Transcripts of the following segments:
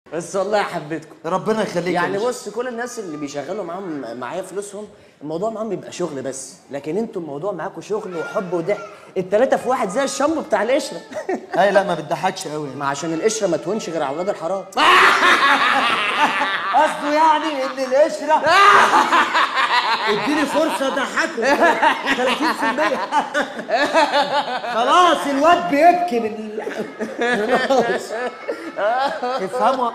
بس والله حبيتكم ربنا يخليك يا يعني باشا. بص كل الناس اللي بيشغلوا معاهم معايا فلوسهم الموضوع معاهم بيبقى شغل بس لكن انتوا الموضوع معاكم شغل وحب وضحك التلاتة في واحد زي الشامبو بتاع القشرة اي لا ما بتضحكش قوي ما عشان القشرة ما تهونش غير على ولاد الحرام قصده يعني ان القشره اديني فرصه اضحكه 30% خلاص الواد بيبكي من ال- خلاص افهموا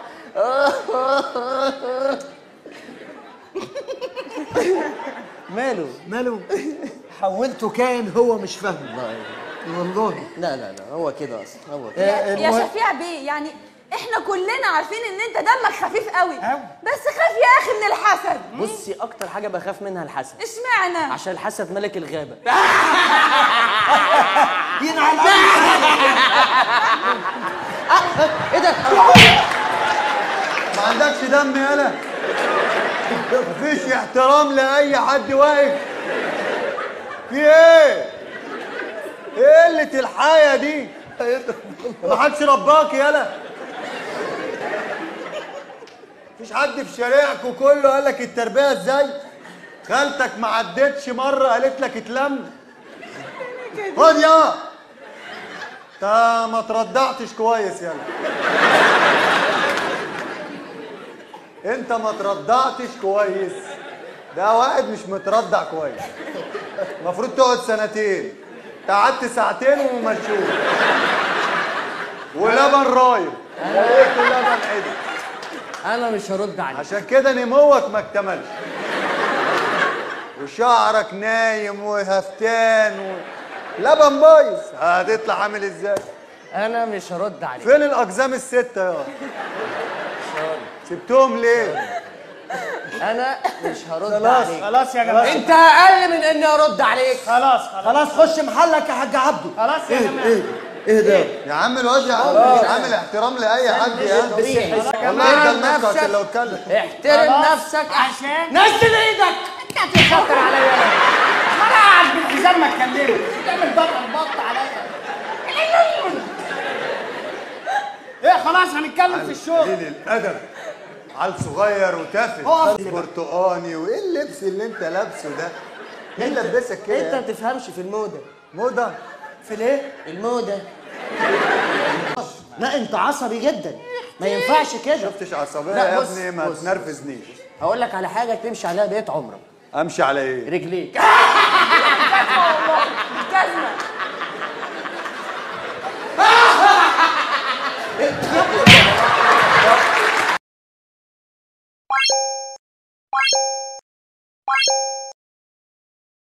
ماله ماله حولته كائن هو مش فاهمه والله لا لا لا هو كده اصلا هو كده يا يا المهم- شفيع بيه يعني احنا كلنا عارفين ان انت دمك خفيف قوي أوي. بس خاف يا اخي من الحسد بصي اكتر حاجة بخاف منها الحسد اشمعنى عشان الحسد ملك الغابة ينعل ايه ده ما عندكش دم يالا مفيش احترام لاي حد واقف في ايه ايه قله الحياه دي ما حدش رباك يالا مفيش حد في شارعكم كله قال لك التربيه ازاي خالتك ما عدتش مره قالت لك اتلم خد يا انت ما تردعتش كويس يالا انت ما تردعتش كويس ده واحد مش متردع كويس المفروض تقعد سنتين انت قعدت ساعتين ومشوه ولبن رايب ولقيت لبن عدل انا مش هرد عليك عشان كده نموك ما اكتملش وشعرك نايم وهفتان و... لبن بايظ هتطلع عامل ازاي انا مش هرد عليك فين الاقزام السته يا سبتهم ليه انا مش هرد خلاص عليك خلاص يا جماعه انت اقل من اني ارد عليك خلاص خلاص خش محلك يا حاج عبده خلاص يا جماعه ايه ايه ده يا عم الواد يا عم مش عامل احترام لاي حد يا طبيعي. والله يفضل نفسك عشان لو اتكلم احترم نفسك عشان نزل ايدك انت هتشكر عليا انا قاعد بالحزام ما اتكلمش تعمل بطل بط عليا ايه خلاص هنتكلم في الشغل قليل الادب عيل صغير وتافه اقف. برتقاني وايه اللبس اللي انت لابسه ده؟ ايه اللي لبسك كده؟ انت يا ما تفهمش في الموضه موضه في الايه الموضه لا انت عصبي جدا ما ينفعش كده شفتش عصبيه لا، يا بص، ابني ما بص. تنرفزنيش هقول لك على حاجه تمشي عليها بقيه عمرك امشي على ايه؟ رجليك جزمه